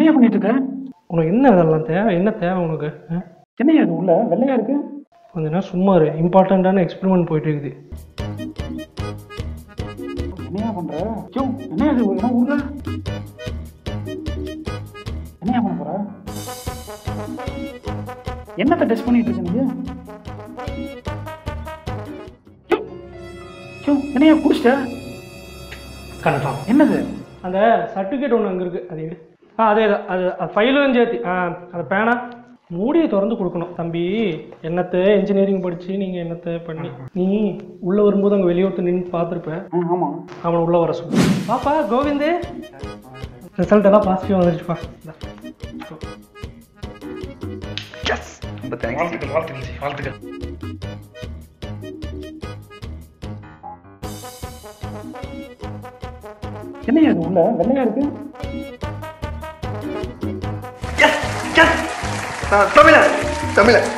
என்னையா பண்ணிட்டு இருக்க உனக்கு என்ன இதெல்லாம் தேவை என்ன தேவை உனக்கு ஆ? என்னையா இது உள்ள வெள்ளையா இருக்கு கொஞ்ச நேரம் சும்மா இரு இம்பார்ட்டண்ட்டான எக்ஸ்பெரிமெண்ட் போயிட்டு இருக்குது என்னையா பண்ற யோ என்னையா இது என்ன ஊர்ல என்னையா பண்ண போற என்னத்தை டெஸ்ட் பண்ணிட்டு இருக்க நீங்க யோ, யோ என்னையா குடிச்சிட்ட கன்ஃபார்ம் என்னது அந்த சர்டிஃபிகேட் ஒன்று அங்கே இருக்குது அது எடு ஆ அதே தான் அது அது ஃபைலும் சேர்த்து ஆ அந்த பேனா மூடியை திறந்து கொடுக்கணும் தம்பி என்னத்தை இன்ஜினியரிங் படித்து நீங்கள் என்னத்தை பண்ணி நீ உள்ளே வரும்போது அங்கே வெளியே நின்று பார்த்துருப்ப ஆ, ஆமா அவனை உள்ளே வர சொல்லு பாப்பா கோவிந்து ரிசல்ட் எல்லாம் பாசிட்டிவாக வந்துருச்சுப்பா இந்தா. ரொம்ப தேங்க்ஸ் வாழ்த்துக்கள் வாழ்த்துக்கள் வாழ்த்துக்கள் என்னையா இது உள்ள வெள்ளையா இருக்கு தமிழ தமிழ